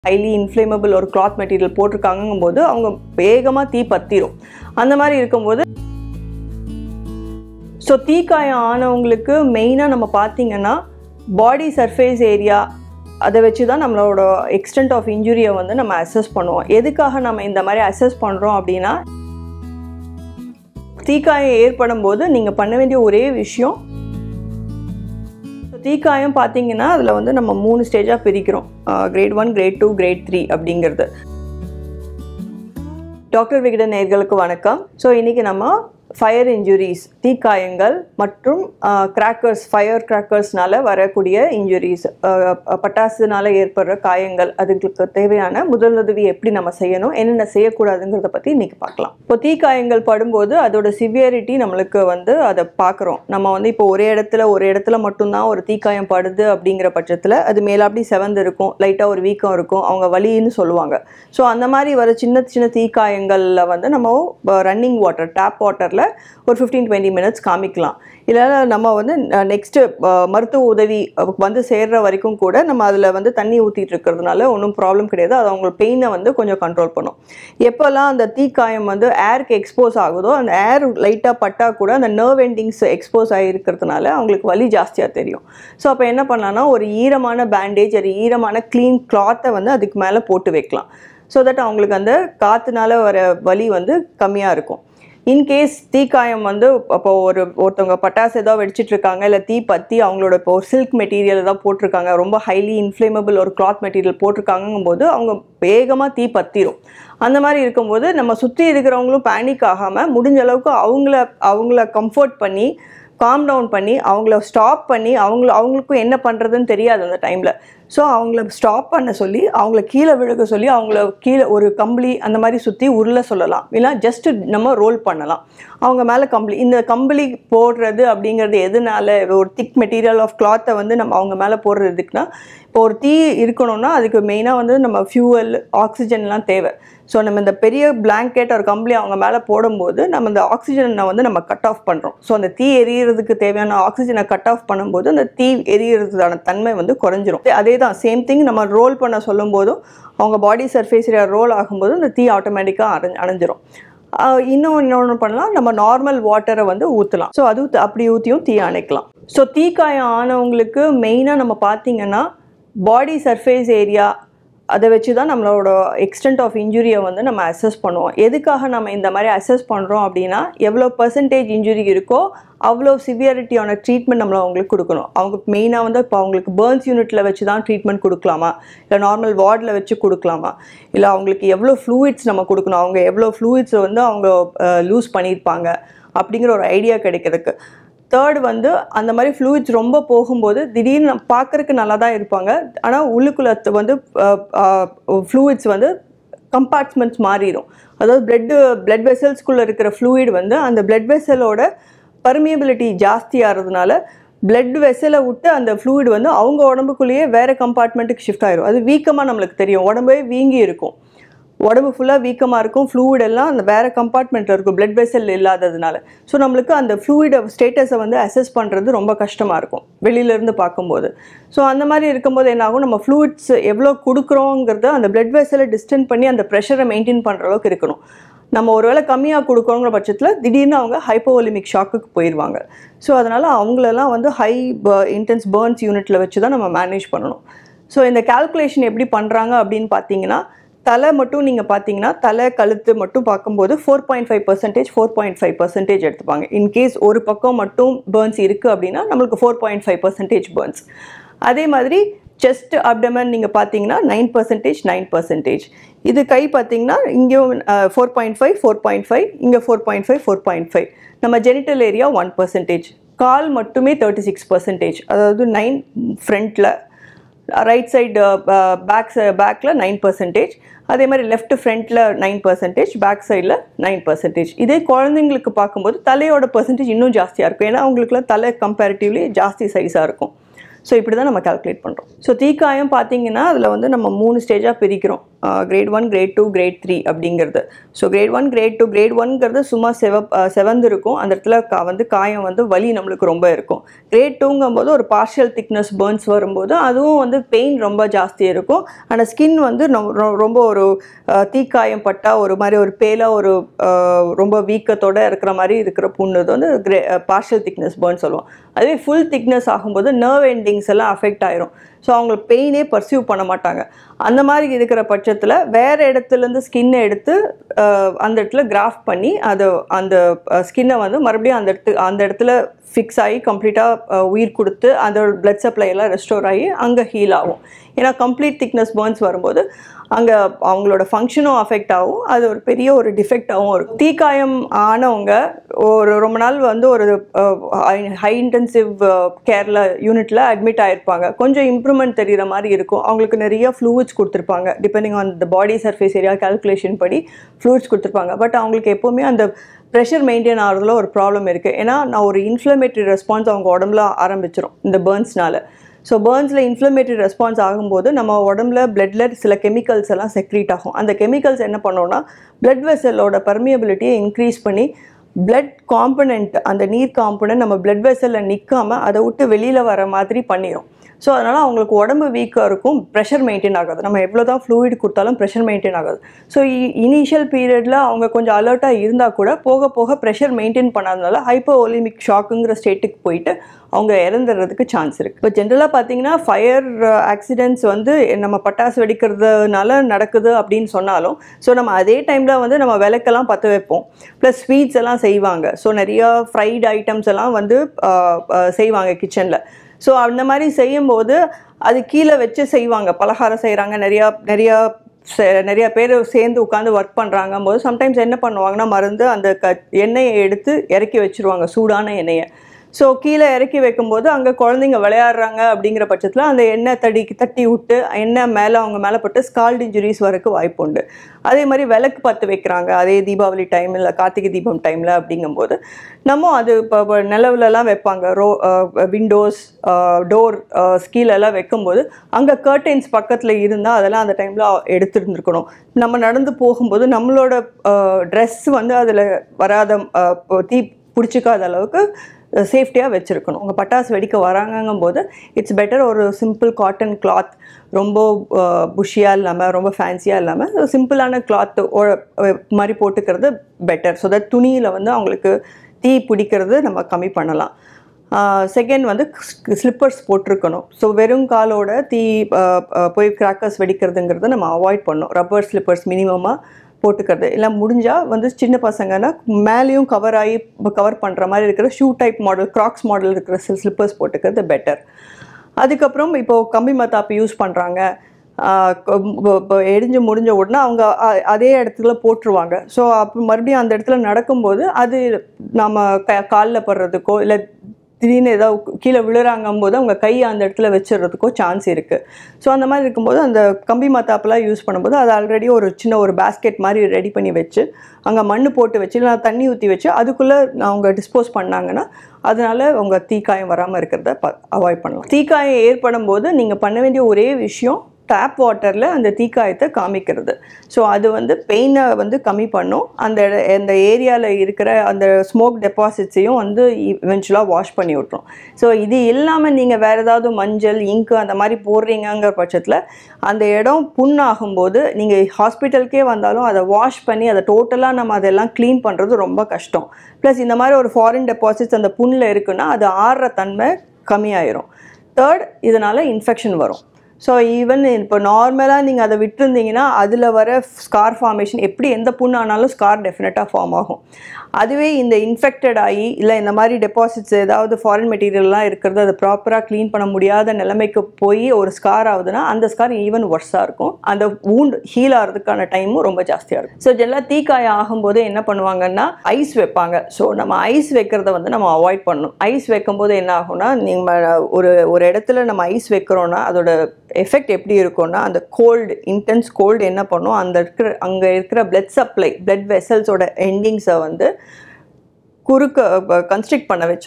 highly inflammable ஒரு cloth material போட்டிருக்காங்கங்கும் போது அவங்க வேகமாக தீ பத்திரும் அந்த மாதிரி இருக்கும்போது ஸோ தீக்காயம் ஆனவங்களுக்கு மெயினாக நம்ம பார்த்தீங்கன்னா பாடி சர்ஃபேஸ் ஏரியா அதை வச்சு தான் நம்மளோட எக்ஸ்டென்ட் ஆஃப் இன்ஜுரியை வந்து நம்ம அசஸ் பண்ணுவோம் எதுக்காக நம்ம இந்த மாதிரி அசஸ் பண்ணுறோம் அப்படின்னா தீக்காயம் ஏற்படும் போது நீங்கள் பண்ண வேண்டிய ஒரே விஷயம் தீக்காயம் பார்த்தீங்கன்னா அதில் வந்து நம்ம மூணு ஸ்டேஜாக பிரிக்கிறோம் grade one grade two grade three அப்படிங்கிறது டாக்டர் விகடன் நேர்களுக்கு வணக்கம் ஸோ இன்றைக்கி நம்ம ஃபயர் இன்ஜுரிஸ் தீக்காயங்கள் மற்றும் கிராக்கர்ஸ் ஃபயர் கிராக்கர்ஸ்னால வரக்கூடிய இன்ஜுரிஸ் பட்டாசுனால ஏற்படுற காயங்கள் அதுங்களுக்கு தேவையான முதலுதவி எப்படி நம்ம செய்யணும் என்னென்ன செய்யக்கூடாதுங்கிறத பற்றி இன்றைக்கி பார்க்கலாம் இப்போ தீக்காயங்கள் படும்போது அதோட சிவியரிட்டி நம்மளுக்கு வந்து அதை பார்க்குறோம் நம்ம வந்து இப்போ ஒரே இடத்துல ஒரு இடத்துல மட்டும்தான் ஒரு தீக்காயம் படுது அப்படிங்கிற பட்சத்தில் அது மேலாப்படி செவந்து இருக்கும் லைட்டாக ஒரு வீக்கம் இருக்கும் அவங்க வலின்னு சொல்லுவாங்க ஸோ அந்த மாதிரி வர சின்ன சின்ன தீக்காயங்களில் வந்து நம்ம ரன்னிங் வாட்டர் டேப் வாட்டரில் ஒரு ஃபிஃப்டீன் டுவெண்ட்டி மினிட்ஸ் காமிக்கலாம் இல்லை நம்ம வந்து நெக்ஸ்ட்டு மருத்துவ உதவி வந்து சேர்ற வரைக்கும் கூட நம்ம அதில் வந்து தண்ணி ஊற்றிட்டு இருக்கிறதுனால ஒன்றும் ப்ராப்ளம் கிடையாது அது அவங்க பெயினை வந்து கொஞ்சம் கண்ட்ரோல் பண்ணும் எப்போல்லாம் அந்த தீக்காயம் வந்து ஏருக்கு எக்ஸ்போஸ் ஆகுதோ அந்த ஏர் லைட்டாக பட்டால் கூட அந்த நர்வ் எண்டிங்ஸ் எக்ஸ்போஸ் ஆகிருக்கிறதுனால அவங்களுக்கு வலி ஜாஸ்தியாக தெரியும் ஸோ அப்போ என்ன பண்ணலாம்னா ஒரு ஈரமான பேண்டேஜ் ஒரு ஈரமான க்ளீன் கிளாத்தை வந்து அதுக்கு மேலே போட்டு வைக்கலாம் ஸோ தட் அவங்களுக்கு அந்த காற்றுனால வர வலி வந்து கம்மியாக இருக்கும் இன்கேஸ் தீக்காயம் வந்து அப்போ ஒரு ஒருத்தவங்க பட்டாசு ஏதோ வெடிச்சிட்டு இருக்காங்க இல்லை தீ பற்றி அவங்களோட இப்போ ஒரு சில்க் மெட்டீரியல் ஏதாவது போட்டிருக்காங்க ரொம்ப ஹைலி இன்ஃப்ளேமபிள் ஒரு கிளாத் மெட்டீரியல் போட்டிருக்காங்கும் போது அவங்க வேகமாக தீ பற்றிரும் அந்த மாதிரி இருக்கும்போது நம்ம சுற்றி இருக்கிறவங்களும் பேனிக் ஆகாமல் முடிஞ்ச அளவுக்கு அவங்கள அவங்கள கம்ஃபர்ட் பண்ணி காம் டவுன் பண்ணி அவங்கள ஸ்டாப் பண்ணி அவங்கள அவங்களுக்கும் என்ன பண்ணுறதுன்னு தெரியாது அந்த டைமில் ஸோ அவங்கள ஸ்டாப் பண்ண சொல்லி அவங்கள கீழே விழுக சொல்லி அவங்கள கீழே ஒரு கம்பளி அந்த மாதிரி சுற்றி உருள சொல்லலாம் இல்லை ஜஸ்ட்டு நம்ம ரோல் பண்ணலாம் அவங்க மேலே கம்பளி இந்த கம்பளி போடுறது அப்படிங்கிறது எதனால ஒரு திக் மெட்டீரியல் ஆஃப் கிளாத்தை வந்து நம்ம அவங்க மேலே போடுறது எதுக்குன்னா இப்போ ஒரு தீ இருக்கணும்னா அதுக்கு மெயினாக வந்து நம்ம ஃபியூவல் ஆக்சிஜன்லாம் தேவை ஸோ நம்ம இந்த பெரிய பிளாங்கெட் ஒரு கம்பளி அவங்க மேலே போடும்போது நம்ம இந்த ஆக்சிஜனை வந்து நம்ம கட் ஆஃப் பண்ணுறோம் ஸோ அந்த தீ எரியறதுக்கு தேவையான ஆக்சிஜனை கட் ஆஃப் பண்ணும்போது அந்த தீ எரியறதுக்கான தன்மை வந்து குறைஞ்சிரும் அதே தான் சேம் திங் நம்ம ரோல் பண்ண சொல்லும் போதும் அவங்க பாடி சர்ஃபேஸ் ரோல் ஆகும்போது அந்த தீ ஆட்டோமேட்டிக்காக அரை அணைஞ்சிரும் இன்னும் இன்னொன்று பண்ணலாம் நம்ம நார்மல் வாட்டரை வந்து ஊற்றலாம் ஸோ அது அப்படி ஊற்றியும் தீ அணைக்கலாம் ஸோ தீக்காயம் ஆனவங்களுக்கு மெயினாக நம்ம பார்த்தீங்கன்னா பாடி சர்ஃபேஸ் ஏரியா அதை வச்சு தான் நம்மளோட எக்ஸ்டென்ட் ஆஃப் இன்ஜுரியை வந்து நம்ம அசஸ் பண்ணுவோம் எதுக்காக நம்ம இந்த மாதிரி அசஸ் பண்ணுறோம் அப்படின்னா எவ்வளோ பர்சன்டேஜ் இன்ஜுரி இருக்கோ அவ்வளோ சிவியாரிட்டியான ட்ரீட்மெண்ட் நம்மளை அவங்களுக்கு கொடுக்கணும் அவங்க மெயினாக வந்து இப்போ அவங்களுக்கு பேர்ன்ஸ் யூனிட்டில் வச்சு தான் ட்ரீட்மெண்ட் கொடுக்கலாமா இல்லை நார்மல் வார்டில் வச்சு கொடுக்கலாமா இல்லை அவங்களுக்கு எவ்வளோ ஃப்ளூயிட்ஸ் நம்ம கொடுக்கணும் அவங்க எவ்வளோ ஃப்ளூயிட்ஸை வந்து அவங்க லூஸ் பண்ணியிருப்பாங்க அப்படிங்கிற ஒரு ஐடியா கிடைக்கிறதுக்கு தேர்ட் வந்து அந்த மாதிரி ஃப்ளூயிட்ஸ் ரொம்ப போகும்போது திடீர்னு பார்க்குறக்கு நல்லா தான் இருப்பாங்க ஆனால் உள்ளுக்குள்ள வந்து ஃப்ளூயிட்ஸ் வந்து கம்பார்ட்மெண்ட்ஸ் மாறிடும் அதாவது பிளட்டு பிளட் வெசல்ஸ்குள்ளே இருக்கிற ஃப்ளூயிட் வந்து அந்த பிளட் வெசலோட பர்மியபிலிட்டி ஜாஸ்தி ஆகிறதுனால பிளட் வெசலை விட்டு அந்த ஃப்ளூயிட் வந்து அவங்க உடம்புக்குள்ளேயே வேறு கம்பார்ட்மெண்ட்டுக்கு ஷிஃப்ட் ஆயிரும் அது வீக்கமாக நம்மளுக்கு தெரியும் உடம்பே வீங்கி இருக்கும் உடம்பு ஃபுல்லாக வீக்கமாக இருக்கும் ஃப்ளூயிட் எல்லாம் அந்த வேறு கம்பார்ட்மெண்ட்டில் இருக்கும் பிளட் வெசல் இல்லாததுனால ஸோ நம்மளுக்கு அந்த ஃப்ளூயிட ஸ்டேட்டஸை வந்து அசஸ் பண்ணுறது ரொம்ப கஷ்டமாக இருக்கும் வெளியிலேருந்து பார்க்கும்போது ஸோ அந்த மாதிரி இருக்கும்போது என்னாகும் நம்ம ஃப்ளூயிட்ஸ் எவ்வளோ கொடுக்குறோங்கிறத அந்த பிளட் வெசலை டிஸ்டன்ஸ் பண்ணி அந்த ப்ரெஷரை மெயின்டைன் பண்ணுற அளவுக்கு இருக்கணும் நம்ம ஒருவேளை கம்மியாக கொடுக்குறோங்கிற பட்சத்தில் திடீர்னு அவங்க ஹைப்போலிமிக் ஷாக்குக்கு போயிடுவாங்க ஸோ அதனால் அவங்களெல்லாம் வந்து ஹை இன்டென்ஸ் பேர்ன்ஸ் யூனிட்டில் வச்சு தான் நம்ம மேனேஜ் பண்ணணும் ஸோ இந்த கால்குலேஷன் எப்படி பண்ணுறாங்க அப்படின்னு பார்த்தீங்கன்னா தலை மட்டும் நீங்கள் பார்த்தீங்கன்னா தலை கழுத்து மட்டும் பார்க்கும்போது four point five percentage four point five percentage எடுத்துப்பாங்க இன்கேஸ் ஒரு பக்கம் மட்டும் பேர்ன்ஸ் இருக்குது அப்படின்னா நம்மளுக்கு four point five percentage burns அதே மாதிரி செஸ்ட் அப்டமன் நீங்கள் பார்த்தீங்கன்னா நைன் பர்சன்டேஜ் நைன் பர்சன்டேஜ் இது கை பார்த்தீங்கன்னா இங்கேயும் four point five four point five இங்கே four point five four point five நம்ம ஜெனிட்டல் ஏரியா ஒன் பர்சன்டேஜ் கால் மட்டுமே தேர்ட்டி சிக்ஸ் பர்சன்டேஜ் அதாவது நைன் ஃப்ரண்ட்டில் ரைட் சைடு பேக் பேக்கில் நைன் பர்சன்டேஜ் அதே மாதிரி லெஃப்ட் ஃப்ரண்ட்டில் நைன் பர்சன்டேஜ் பேக் சைடில் நைன் பர்சன்டேஜ் இதே குழந்தைங்களுக்கு பார்க்கும்போது தலையோட பர்சன்டேஜ் இன்னும் ஜாஸ்தியாக இருக்கும் ஏன்னா அவங்களுக்குலாம் தலை கம்பேரிட்டிவ்லி ஜாஸ்தி சைஸாக இருக்கும் ஸோ இப்படி தான் நம்ம கால்குலேட் பண்ணுறோம் ஸோ தீக்காயம் பார்த்தீங்கன்னா அதில் வந்து நம்ம மூணு ஸ்டேஜாக பிரிக்கிறோம் grade one grade two grade three அப்படிங்கிறது so grade one grade two grade ஒன்ங்கிறது சும்மா செவ செவந்து இருக்கும் அந்த இடத்துல கா வந்து காயம் வந்து வலி நம்மளுக்கு ரொம்ப இருக்கும் கிரேட் டூங்கும்போது ஒரு பார்ஷியல் திக்னஸ் பேர்ன்ஸ் வரும்போது அதுவும் வந்து பெயின் ரொம்ப ஜாஸ்தி இருக்கும் ஆனால் ஸ்கின் வந்து நம்ம ரொ- ரொம்ப ஒரு அஹ், தீக்காயம் பட்டா ஒரு மாதிரி ஒரு பேலாக ஒரு அஹ், ரொம்ப வீக்கத்தோட இருக்கிற மாதிரி இருக்கிற புண்ணு இது வந்து கிரே பார்ஷியல் திக்னஸ் பேர்ன் சொல்லுவோம் அதே ஃபுல் திக்னஸ் ஆகும்போது நர்வ் எண்டிங்ஸ் எல்லாம் அஃபெக்ட் ஆயிரும் ஸோ அவங்களுக்கு பெயினே பர்சீவ் பண்ண மாட்டாங்க அந்த மாதிரி இருக்கிற பட்சத்தில் வேறு இடத்துலேருந்து ஸ்கின்னை எடுத்து அஹ், அந்த இடத்துல கிராஃப்ட் பண்ணி அதை அந்த ஸ்கின்னை வந்து மறுபடியும் அந்த இடத்து அந்த இடத்துல ஃபிக்ஸ் ஆகி கம்ப்ளீட்டாக உயிர் கொடுத்து அந்த பிளட் சப்ளை எல்லாம் ரெஸ்டோர் ஆகி அங்கே ஹீல் ஆகும் ஏன்னா கம்ப்ளீட் திக்னஸ் பேர்ன்ஸ் வரும்போது அங்கே அவங்களோட ஃபங்க்ஷனும் அஃபெக்ட் ஆகும் அது ஒரு பெரிய ஒரு டிஃபெக்டாகவும் இருக்கும் தீக்காயம் ஆனவங்க ஒரு ரொம்ப நாள் வந்து ஒரு ஹை இன்டென்சிவ் கேரில் யூனிட்டில் அட்மிட் ஆயிருப்பாங்க கொஞ்சம் இம்ப்ரூவ்மெண்ட் தெரிகிற மாதிரி இருக்கும் அவங்களுக்கு நிறைய ஃப்ளூயிட்ஸ் கொடுத்துருப்பாங்க depending on the body surface area calculation படி ஃப்ளூயிட்ஸ் கொடுத்துருப்பாங்க பட் அவங்களுக்கு எப்போவுமே அந்த ப்ரெஷர் மெயின்டைன் ஆகிறதுல ஒரு ப்ராப்ளம் இருக்குது ஏன்னா நான் ஒரு இன்ஃப்ளமேட்டரி ரெஸ்பான்ஸ் அவங்க உடம்புல ஆரம்பிச்சிரும் இந்த பேர்ன்ஸ்னால ஸோ பேர்ன்ஸில் இன்ஃப்ளமேட்டரி ரெஸ்பான்ஸ் ஆகும்போது நம்ம உடம்புல பிளட்ல சில கெமிக்கல்ஸ் எல்லாம் செக்ரீட் ஆகும் அந்த கெமிக்கல்ஸ் என்ன பண்ணோம்னா பிளட் வெசலோட பர்மியபிலிட்டியை இன்க்ரீஸ் பண்ணி பிளட் காம்பனண்ட் அந்த நீர் காம்பனண்ட் நம்ம பிளட் வெசலில் நிற்காம அதை விட்டு வெளியில் வர மாதிரி பண்ணிடும் ஸோ அதனால் அவங்களுக்கு உடம்பு வீக்காக இருக்கும் ப்ரெஷர் மெயின்டைன் ஆகாது நம்ம எவ்வளோ தான் ஃப்ளூயிட் கொடுத்தாலும் ப்ரெஷர் மெயின்டைன் ஆகாது ஸோ இனிஷியல் பீரியடில் அவங்க கொஞ்சம் அலர்ட்டாக இருந்தால் கூட போக போக ப்ரெஷர் மெயின்டைன் பண்ணாதனால ஹைப்போ ஒலிமிக் ஷாக்குங்கிற ஸ்டேட்டுக்கு போயிட்டு அவங்க இறந்துடுறதுக்கு சான்ஸ் இருக்குது இப்போ ஜென்ரலாக பார்த்தீங்கன்னா ஃபயர் ஆக்சிடென்ட்ஸ் வந்து நம்ம பட்டாசு வெடிக்கிறதுனால நடக்குது அப்படின்னு சொன்னாலும் ஸோ நம்ம அதே டைமில் வந்து நம்ம விளக்கெல்லாம் பற்ற வைப்போம் ப்ளஸ் ஸ்வீட்ஸ் எல்லாம் செய்வாங்க ஸோ நிறையா ஃப்ரைட் ஐட்டம்ஸ் எல்லாம் வந்து ஆஹ், ஆஹ், செய்வாங்க கிச்சனில் ஸோ அந்த மாதிரி செய்யும்போது அது கீழே வச்சு செய்வாங்க பலகாரம் செய்கிறாங்க நிறையா நிறையா செ- நிறைய பேர் சேர்ந்து உட்காந்து ஒர்க் பண்ணுறாங்க போது சம்டைம்ஸ் என்ன பண்ணுவாங்கன்னா மருந்து அந்த க எண்ணெயை எடுத்து இறக்கி வச்சிருவாங்க சூடான எண்ணெயை ஸோ கீழே இறக்கி வைக்கும்போது அங்கே குழந்தைங்க விளையாடுறாங்க அப்படிங்கிற பட்சத்தில் அந்த எண்ணெய் தடி தட்டி விட்டு எண்ணெய் மேலே அவங்க மேலே பட்டு ஸ்கால்ட் இன்ஜுரிஸ் வரக்கு வாய்ப்பு உண்டு அதே மாதிரி விளக்கு பற்ற வைக்கிறாங்க அதே தீபாவளி டைம் இல்லை கார்த்திகை தீபம் டைமில் அப்படிங்கும்போது நம்ம அது இப்போ நிலவுலலாம் வைப்பாங்க ரோ விண்டோஸ் டோர் ஸ்கீலெல்லாம் வைக்கும்போது அங்கே கர்டைன்ஸ் பக்கத்தில் இருந்தால் அதெல்லாம் அந்த டைமில் எடுத்துருந்துருக்கணும் நம்ம நடந்து போகும்போது நம்மளோட ட்ரெஸ் வந்து அதில் வராத அஹ், இப்போ தீ பிடிச்சிக்காத அளவுக்கு சேஃப்டியாக வச்சுருக்கணும் உங்கள் பட்டாசு வெடிக்க வராங்கங்கும் போது இட்ஸ் பெட்டர் ஒரு சிம்பிள் காட்டன் கிளாத் ரொம்ப புஷியாக இல்லாமல் ரொம்ப ஃபேன்சியாக இல்லாமல் சிம்பிளான கிளாத் மாதிரி போட்டுக்கிறது பெட்டர் ஸோ தட் துணியில் வந்து அவங்களுக்கு தீ பிடிக்கிறது நம்ம கம்மி பண்ணலாம் செகண்ட் வந்து ஸ்லிப்பர்ஸ் போட்டிருக்கணும் ஸோ வெறும் காலோட தீ ஆஹ், ஆஹ், போய் கிராக்கர்ஸ் வெடிக்கிறதுங்கிறத நம்ம அவாய்ட் பண்ணணும் ரப்பர் ஸ்லிப்பர்ஸ் மினிமமாக போட்டுக்கிறது இல்லை முடிஞ்சால் வந்து சின்ன பசங்கன்னா மேலேயும் கவர் ஆகி கவர் பண்ணுற மாதிரி இருக்கிற shoe type model Crocs model இருக்கிற ஸ்லிப்பர்ஸ் போட்டுக்கிறது பெட்டர் அதுக்கப்புறம் இப்போது கம்பி மத்தாப்பு யூஸ் பண்ணுறாங்க இப்போ எரிஞ்சு முடிஞ்ச உடனே அவங்க அ- அதே இடத்துல போட்டுருவாங்க ஸோ அப்போ மறுபடியும் அந்த இடத்துல நடக்கும்போது அது நம்ம க காலில் படுறதுக்கோ இல்லை திடீர்னு ஏதாவது கீழே விழுறாங்கும் போது அவங்க கையை அந்த இடத்துல வச்சிடுறதுக்கோ சான்ஸ் இருக்குது ஸோ அந்த மாதிரி இருக்கும்போது அந்த கம்பி மத்தாப்பெல்லாம் யூஸ் பண்ணும்போது அது ஆல்ரெடி ஒரு சின்ன ஒரு பேஸ்கெட் மாதிரி ரெடி பண்ணி வச்சு அங்கே மண் போட்டு வச்சு இல்லை தண்ணி ஊற்றி வச்சு அதுக்குள்ளே அவங்க டிஸ்போஸ் பண்ணாங்கன்னா அதனால உங்க தீக்காயம் வராமல் இருக்கிறத அவாய்ட் பண்ணலாம் தீக்காயம் ஏற்படும் போது நீங்கள் பண்ண வேண்டிய ஒரே விஷயம் டேப் வாட்டரில் அந்த தீக்காயத்தை காமிக்கிறது ஸோ அது வந்து பெயினை வந்து கம்மி பண்ணும் அந்த இட- அந்த ஏரியாவில் இருக்கிற அந்த ஸ்மோக் டெபாசிட்ஸையும் வந்து இவென்ச்சுவலாக வாஷ் பண்ணி விட்ரும் ஸோ இது இல்லாமல் நீங்கள் வேறு ஏதாவது மஞ்சள் இங்கு அந்த மாதிரி போடுறீங்கங்கிற பட்சத்தில் அந்த இடம் புண்ணாகும்போது நீங்கள் ஹாஸ்பிட்டலுக்கே வந்தாலும் அதை வாஷ் பண்ணி அதை டோட்டலாக நம்ம அதெல்லாம் க்ளீன் பண்ணுறது ரொம்ப கஷ்டம் ப்ளஸ் இந்த மாதிரி ஒரு ஃபாரின் டெபாசிட்ஸ் அந்த புண்ணில் இருக்குன்னா அது ஆறுற தன்மை கம்மியாயிரும் தேர்ட் இதனால் இன்ஃபெக்ஷன் வரும் ஸோ ஈவன் இப்போ நார்மலாக நீங்கள் அதை விட்டுருந்தீங்கன்னா அதில் வர ஸ்கார் ஃபார்மேஷன் எப்படி எந்த புண்ணு ஆனாலும் ஸ்கார் டெஃபினட்டாக ஃபார்ம் ஆகும் அதுவே இந்த இன்ஃபெக்டட் ஆகி இல்லை இந்த மாதிரி டெபாசிட்ஸ் ஏதாவது ஃபாரின் மெட்டீரியல்லாம் இருக்கிறது அதை ப்ராப்பராக க்ளீன் பண்ண முடியாத நிலைமைக்கு போய் ஒரு ஸ்கார் ஆகுதுன்னா அந்த ஸ்கார் ஈவன் ஒர்ஸாக இருக்கும் அந்த wound ஹீல் ஆகிறதுக்கான டைமும் ரொம்ப ஜாஸ்தியாக இருக்கும் ஸோ ஜெல்லாம் தீக்காயம் ஆகும்போது என்ன பண்ணுவாங்கன்னா ஐஸ் வைப்பாங்க ஸோ நம்ம ஐஸ் வைக்கிறத வந்து நம்ம அவாய்ட் பண்ணணும் ஐஸ் வைக்கும்போது என்ன ஆகும்னா நீங்கள் ஒரு ஒரு இடத்துல நம்ம ஐஸ் வைக்கிறோன்னா அதோட எஃபெக்ட் எப்படி இருக்கும்னா அந்த கோல்டு இன்டென்ஸ் கோல்டு என்ன பண்ணும் அந்த இருக்கிற அங்கே இருக்கிற பிளட் சப்ளை பிளட் வெசல்ஸோட எண்டிங்ஸை வந்து குறுக்க கன்ஸ்ட்ரிக்ட் பண்ண வச்சிரும்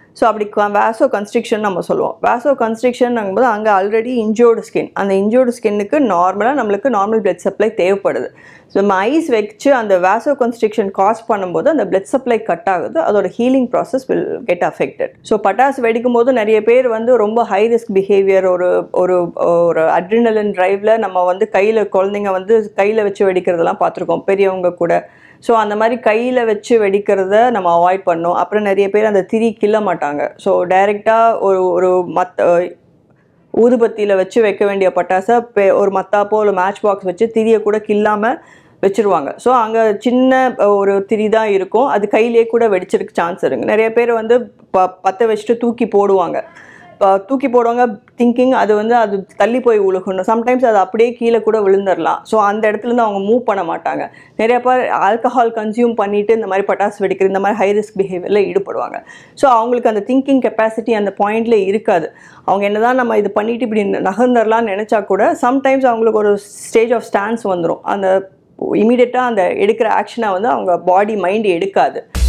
ஸோ அப்படி வேசோ கன்ஸ்ட்ரிக்ஷன் நம்ம சொல்லுவோம் வேசோ கன்ஸ்ட்ரிக்ஷன் போது அங்கே ஆல்ரெடி இன்ஜோர்டு ஸ்கின் அந்த இன்ஜோர்டு ஸ்கின்னுக்கு நார்மலாக நம்மளுக்கு நார்மல் பிளட் சப்ளை தேவைப்படுது ஸோ நம்ம ஐஸ் வச்சு அந்த வேசோ கன்ஸ்ட்ரிக்ஷன் காஸ் பண்ணும்போது அந்த பிளட் சப்ளை கட் ஆகுது அதோட healing process will get affected so பட்டாசு வெடிக்கும் போது நிறைய பேர் வந்து ரொம்ப ஹை ரிஸ்க் பிஹேவியர் ஒரு ஒரு ஒரு அட்ரினலின் டிரைவ்ல நம்ம வந்து கையில் குழந்தைங்க வந்து கையில் வச்சு வெடிக்கிறதெல்லாம் பார்த்துருக்கோம் பெரியவங்க கூட ஸோ அந்த மாதிரி கையில் வச்சு வெடிக்கிறத நம்ம அவாய்ட் பண்ணோம் அப்புறம் நிறைய பேர் அந்த திரி கிள்ள மாட்டாங்க ஸோ டைரெக்டாக ஒரு ஒரு மத் ஊதுபத்தியில் வச்சு வைக்க வேண்டிய பட்டாசை பெ ஒரு மத்தாப்போ இல்லை மேட்ச் பாக்ஸ் வச்சு திரியை கூட கில்லாமல் வச்சுருவாங்க ஸோ அங்கே சின்ன ஒரு திரி தான் இருக்கும் அது கையிலே கூட வெடிச்சிருக்கு சான்ஸ் இருக்குது நிறைய பேர் வந்து ப பற்ற வச்சுட்டு தூக்கி போடுவாங்க தூக்கி போடுவாங்க திங்கிங் அது வந்து அது தள்ளி போய் விழுகணும் சம்டைம்ஸ் அது அப்படியே கீழே கூட விழுந்துடலாம் ஸோ அந்த இடத்துலேருந்து அவங்க மூவ் பண்ண மாட்டாங்க நிறைய பேர் ஆல்கஹால் கன்சியூம் பண்ணிட்டு இந்த மாதிரி பட்டாசு வெடிக்கிற இந்த மாதிரி ஹை ரிஸ்க் பிஹேவியரில் ஈடுபடுவாங்க ஸோ அவங்களுக்கு அந்த திங்கிங் கெப்பாசிட்டி அந்த பாயிண்ட்ல இருக்காது அவங்க என்னதான் நம்ம இது பண்ணிட்டு இப்படி நகர்ந்துடலாம்னு நினச்சா கூட சம்டைம்ஸ் அவங்களுக்கு ஒரு ஸ்டேஜ் ஆஃப் ஸ்டான்ஸ் வந்துடும் அந்த இமீடியட்டாக அந்த எடுக்கிற ஆக்ஷனை வந்து அவங்க பாடி மைண்ட் எடுக்காது